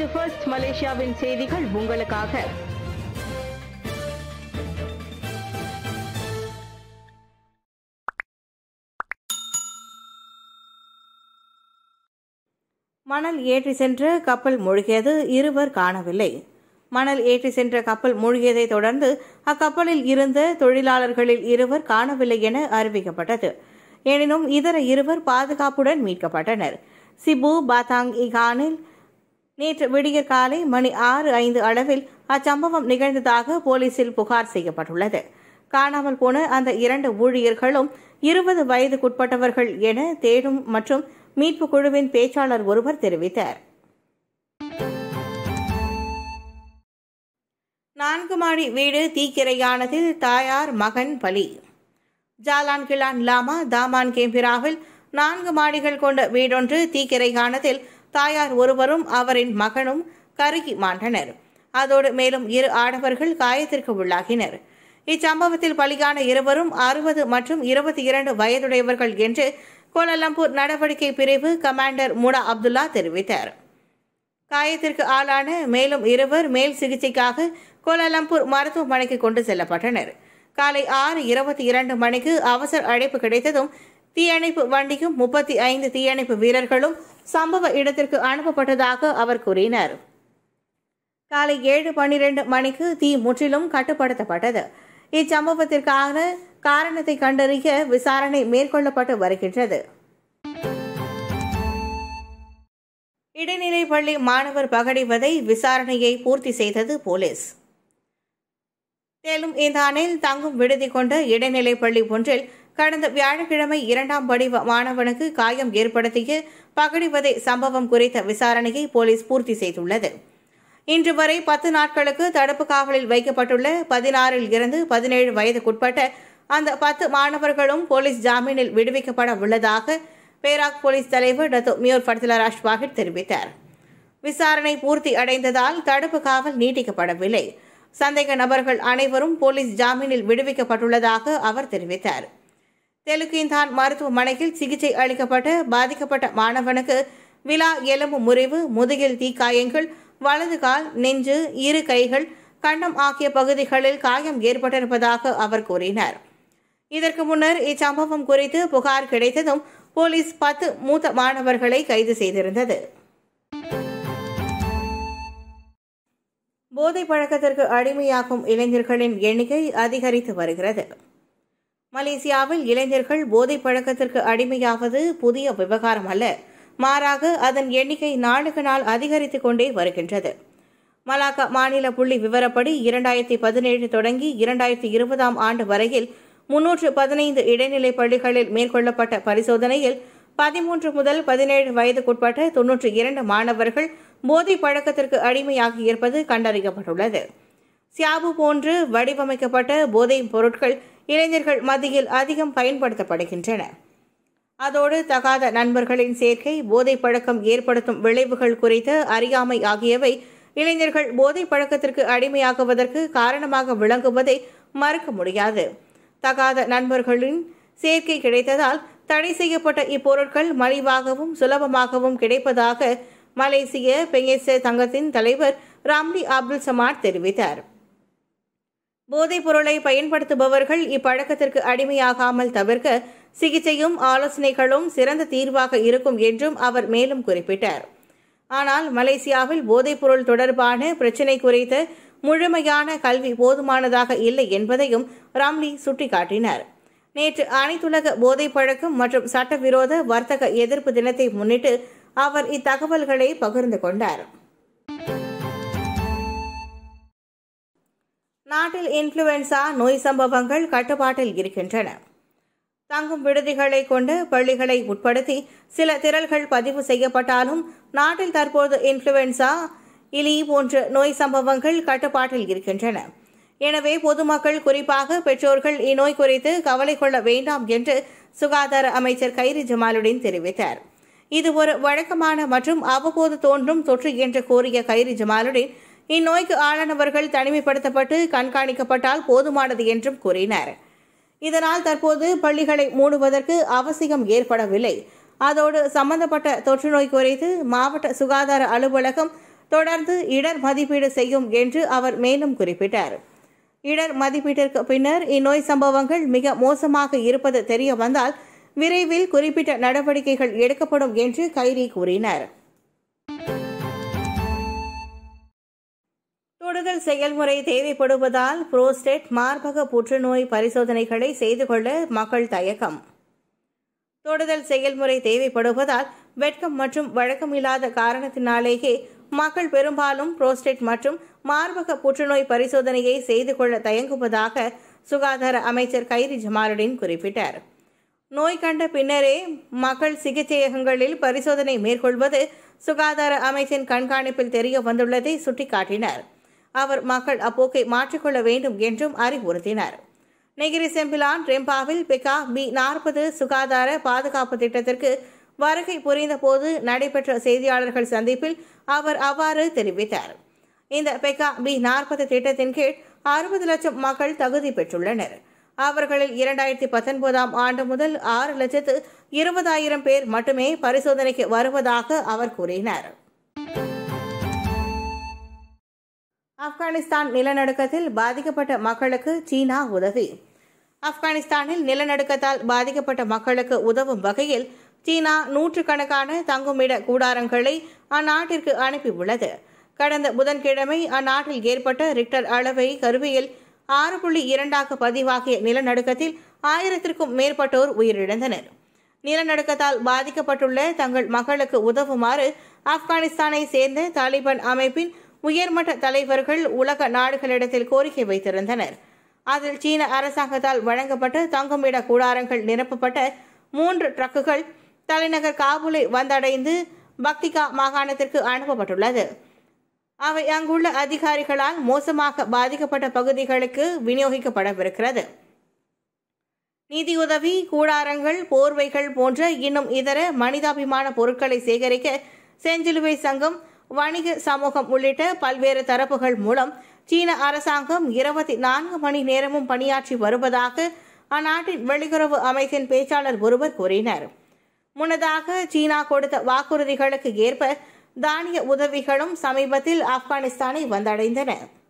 இது ஃபர்ஸ்ட் மலேசியாவின் செய்திகள் உங்களுக்காக மணல் ஏற்றி சென்ற கப்பல் மூழ்கியது இருவர் காணவில்லை மணல் ஏற்றி சென்ற கப்பல் மூழ்கியதை தொடர்ந்து அக்கப்பலில் இருந்த தொழிலாளர்களில் இருவர் காணவில்லை என அறிவிக்கப்பட்டது எனினும் இதர இருவர் பாதுகாப்புடன் மீட்கப்பட்டனர் சிபு பாத்தாங் இகானில் நேற்று விடியற் காலை மணி ஆறு ஐந்து அளவில் அச்சம்பவம் நிகழ்ந்ததாக போலீசில் புகார் செய்யப்பட்டுள்ளது காணாமல் போன அந்த இரண்டு ஊழியர்களும் இருபது வயதுக்குட்பட்டவர்கள் என தேடும் மற்றும் மீட்பு குழுவின் பேச்சாளர் ஒருவர் தெரிவித்தார் நான்கு மாடி வீடு தீக்கிரையானதில் தாயார் மகன் பலி ஜாலான் கிளான் லாமா தாமான் கேம்பிராவில் நான்கு மாடிகள் கொண்ட வீடொன்று தீக்கிரையானதில் தாயார் ஒருவரும் அவரின் மகனும் கருகி மாண்டனர் அதோடு மேலும் இரு ஆடவர்கள் காயத்திற்கு உள்ளாகினர் இச்சம்பவத்தில் பலியான இருவரும் அறுபது மற்றும் இருபத்தி இரண்டு வயதுடையவர்கள் என்று கோலாலம்பூர் நடவடிக்கை பிரிவு கமாண்டர் முடா அப்துல்லா தெரிவித்தார் காயத்திற்கு ஆளான மேலும் இருவர் மேல் சிகிச்சைக்காக கோலாலம்பூர் மருத்துவமனைக்கு கொண்டு செல்லப்பட்டனர் காலை ஆறு இருபத்தி இரண்டு மணிக்கு அவசர அழைப்பு கிடைத்ததும் தீயணைப்பு வண்டியும் முப்பத்தி ஐந்து தீயணைப்பு வீரர்களும் சம்பவ இடத்திற்கு அனுப்பப்பட்டதாக அவர் கூறினார் காலை ஏழு பன்னிரண்டு மணிக்கு தீ முற்றிலும் கட்டுப்படுத்தப்பட்டது இச்சம்பவத்திற்கான காரணத்தை கண்டறிய விசாரணை மேற்கொள்ளப்பட்டு வருகின்றது இடைநிலை பள்ளி மாணவர் பகடிவதை விசாரணையை பூர்த்தி செய்தது போலீஸ் மேலும் இந்த அணையில் தங்கும் விடுதி கொண்ட இடைநிலை பள்ளி ஒன்றில் கடந்த வியாழக்கிழமை இரண்டாம் படிவ மாணவனுக்கு காயம் ஏற்படுத்திய பகடிவதை சம்பவம் குறித்த விசாரணையை போலீஸ் பூர்த்தி செய்துள்ளது இன்று வரை பத்து நாட்களுக்கு தடுப்பு காவலில் வைக்கப்பட்டுள்ள பதினாறில் இருந்து பதினேழு வயதுக்குட்பட்ட அந்த பத்து மாணவர்களும் போலீஸ் ஜாமீனில் விடுவிக்கப்பட உள்ளதாக பேராக் போலீஸ் தலைவர் டத்து மியோர் ஃபட்லராஜ் வாஹிட் தெரிவித்தார் விசாரணை பூர்த்தி அடைந்ததால் தடுப்பு காவல் நீட்டிக்கப்படவில்லை சந்தேக நபர்கள் அனைவரும் போலீஸ் ஜாமீனில் விடுவிக்கப்பட்டுள்ளதாக அவர் தெரிவித்தார் தெலுக்கின்தான் மருத்துவமனையில் சிகிச்சை அளிக்கப்பட்ட பாதிக்கப்பட்ட மாணவனுக்கு விழா எலும்பு முறிவு முதுகில் தீக்காயங்கள் வலது கால் நெஞ்சு இரு கைகள் கண்டம் ஆகிய பகுதிகளில் காயம் ஏற்பட்டிருப்பதாக அவர் கூறினார் இதற்கு முன்னர் இச்சம்பவம் குறித்து புகார் கிடைத்ததும் போலீஸ் பத்து மூத்த மாணவர்களை கைது செய்திருந்தது போதை பழக்கத்திற்கு அடிமையாகும் இளைஞர்களின் எண்ணிக்கை அதிகரித்து வருகிறது மலேசியாவில் இளைஞர்கள் போதை பழக்கத்திற்கு அடிமையாவது புதிய விவகாரம் அல்ல மாறாக அதன் எண்ணிக்கை நாளுக்கு நாள் அதிகரித்து கொண்டே வருகின்றது மலாக்கா மாநில புள்ளி விவரப்படி இரண்டாயிரத்தி பதினேழு தொடங்கி இரண்டாயிரத்தி இருபதாம் ஆண்டு வரையில் முன்னூற்று பதினைந்து இடைநிலை பள்ளிகளில் மேற்கொள்ளப்பட்ட பரிசோதனையில் பதிமூன்று முதல் பதினேழு வயதுக்குட்பட்ட தொன்னூற்றி இரண்டு மாணவர்கள் போதை பழக்கத்திற்கு அடிமையாகி இருப்பது கண்டறியப்பட்டுள்ளது சியாபு போன்று வடிவமைக்கப்பட்ட போதைப் பொருட்கள் இளைஞர்கள் மத்தியில் அதிகம் பயன்படுத்தப்படுகின்றன அதோடு தகாத நண்பர்களின் சேர்க்கை போதை பழக்கம் ஏற்படுத்தும் விளைவுகள் குறித்த அறியாமை ஆகியவை இளைஞர்கள் போதை பழக்கத்திற்கு அடிமையாகுவதற்கு காரணமாக விளங்குவதை மறுக்க முடியாது தகாத நண்பர்களின் சேர்க்கை கிடைத்ததால் தடை செய்யப்பட்ட இப்பொருட்கள் மலிவாகவும் சுலபமாகவும் கிடைப்பதாக மலேசிய பெங்கேச தங்கத்தின் தலைவர் ராம்லி அப்துல் சமாட் தெரிவித்தார் போதைப் பொருளை பயன்படுத்துபவர்கள் இப்பழக்கத்திற்கு அடிமையாகாமல் தவிர்க்க சிகிச்சையும் ஆலோசனைகளும் சிறந்த தீர்வாக இருக்கும் என்றும் அவர் மேலும் குறிப்பிட்டார் ஆனால் மலேசியாவில் போதைப்பொருள் தொடர்பான பிரச்சினை குறித்த முழுமையான கல்வி போதுமானதாக இல்லை என்பதையும் ராம்லி சுட்டிக்காட்டினார் நேற்று அனைத்துலக போதைப் பழக்கம் மற்றும் சட்டவிரோத வர்த்தக எதிர்ப்பு தினத்தை முன்னிட்டு அவர் இத்தகவல்களை பகிர்ந்து கொண்டார் நாட்டில் இன்ஃப்ளூயன்சா நோய் சம்பவங்கள் கட்டுப்பாட்டில் இருக்கின்றன தங்கும் விடுதிகளை கொண்ட பள்ளிகளை உட்படுத்தி சில திரள்கள் பதிவு செய்யப்பட்டாலும் நாட்டில் தற்போது இன்ஃப்ளூயன்சா இலி போன்ற நோய் சம்பவங்கள் கட்டுப்பாட்டில் இருக்கின்றன எனவே பொதுமக்கள் குறிப்பாக பெற்றோர்கள் இந்நோய் குறித்து கவலை கொள்ள வேண்டாம் என்று சுகாதார அமைச்சர் கைரி ஜமாலுடன் தெரிவித்தார் இது ஒரு வழக்கமான மற்றும் அவ்வப்போது தோன்றும் தொற்று என்று கூறிய கைரி ஜமாலுடன் இந்நோய்க்கு ஆளானவர்கள் தனிமைப்படுத்தப்பட்டு கண்காணிக்கப்பட்டால் போதுமானது என்றும் கூறினார் இதனால் தற்போது பள்ளிகளை மூடுவதற்கு அவசியம் ஏற்படவில்லை அதோடு சம்பந்தப்பட்ட தொற்று நோய் குறித்து மாவட்ட சுகாதார அலுவலகம் தொடர்ந்து இடர் மதிப்பீடு செய்யும் என்று அவர் மேலும் குறிப்பிட்டார் இடர் மதிப்பீட்டிற்கு பின்னர் இந்நோய் சம்பவங்கள் மிக மோசமாக இருப்பது தெரிய வந்தால் விரைவில் குறிப்பிட்ட நடவடிக்கைகள் எடுக்கப்படும் என்று கைரி கூறினார் தொடுதல் செயல்முறை தேவைப்படுவதால் புரோஸ்டேட் மார்பக புற்றுநோய் பரிசோதனைகளை செய்து கொள்ள மக்கள் தயக்கம் தொடுதல் செயல்முறை தேவைப்படுவதால் வெட்கம் மற்றும் வழக்கமில்லாத காரணத்தினாலேயே மக்கள் பெரும்பாலும் புரோஸ்டேட் மற்றும் மார்பக புற்றுநோய் பரிசோதனையை செய்து கொள்ள தயங்குவதாக சுகாதார அமைச்சர் கைரி ஜமாலுடன் குறிப்பிட்டார் நோய் கண்ட பின்னரே மக்கள் சிகிச்சையகங்களில் பரிசோதனை மேற்கொள்வது சுகாதார அமைச்சின் கண்காணிப்பில் தெரிய வந்துள்ளதை சுட்டிக்காட்டினார் அவர் மக்கள் அப்போக்கை மாற்றிக்கொள்ள வேண்டும் என்றும் அறிவுறுத்தினார் நெகிரி செம்பிலான் ரெம்பாவில் பிகா பி நாற்பது சுகாதார பாதுகாப்பு திட்டத்திற்கு வருகை புரிந்த போது நடைபெற்ற செய்தியாளர்கள் சந்திப்பில் அவர் அவ்வாறு தெரிவித்தார் இந்த பெகா பி நாற்பது திட்டத்தின் கீழ் அறுபது லட்சம் மக்கள் தகுதி பெற்றுள்ளனர் அவர்களில் இரண்டாயிரத்தி பத்தொன்பதாம் ஆண்டு முதல் ஆறு லட்சத்து இருபதாயிரம் பேர் மட்டுமே பரிசோதனைக்கு வருவதாக அவர் கூறினார் ஆப்கானிஸ்தான் நிலநடுக்கத்தில் பாதிக்கப்பட்ட மக்களுக்கு சீனா உதவி ஆப்கானிஸ்தானில் நிலநடுக்கத்தால் பாதிக்கப்பட்ட மக்களுக்கு உதவும் வகையில் சீனா நூற்றுக்கணக்கான தங்குமிட கூடாரங்களை அந்நாட்டிற்கு அனுப்பியுள்ளது கடந்த புதன்கிழமை அந்நாட்டில் ஏற்பட்ட ரிக்டர் அளவை கருவியில் ஆறு புள்ளி இரண்டாக பதிவாகிய நிலநடுக்கத்தில் ஆயிரத்திற்கும் மேற்பட்டோர் உயிரிழந்தனர் நிலநடுக்கத்தால் பாதிக்கப்பட்டுள்ள தங்கள் மக்களுக்கு உதவுமாறு ஆப்கானிஸ்தானை சேர்ந்த தாலிபான் அமைப்பின் உயர்மட்ட தலைவர்கள் உலக நாடுகளிடத்தில் கோரிக்கை வைத்திருந்தனர் அதில் சீன அரசாங்கத்தால் வழங்கப்பட்ட தங்குமிட கூடாரங்கள் நிரப்பப்பட்ட மூன்று ட்ரக்குகள் தலைநகர் காபூலை வந்தடைந்து பக்திகா மாகாணத்திற்கு அனுப்பப்பட்டுள்ளது அவை அங்குள்ள அதிகாரிகளால் மோசமாக பாதிக்கப்பட்ட பகுதிகளுக்கு விநியோகிக்கப்படவிருக்கிறது நிதியுதவி கூடாரங்கள் போர்வைகள் போன்ற இன்னும் இதர மனிதாபிமான பொருட்களை சேகரிக்க செஞ்சிலுவை சங்கம் வணிக சமூகம் உள்ளிட்ட பல்வேறு தரப்புகள் மூலம் சீன அரசாங்கம் இருபத்தி நான்கு மணி நேரமும் பணியாற்றி வருவதாக அந்நாட்டின் வெளியுறவு அமைச்சின் பேச்சாளர் ஒருவர் கூறினார் முன்னதாக சீனா கொடுத்த வாக்குறுதிகளுக்கு ஏற்ப தானிய உதவிகளும் சமீபத்தில் ஆப்கானிஸ்தானை வந்தடைந்தன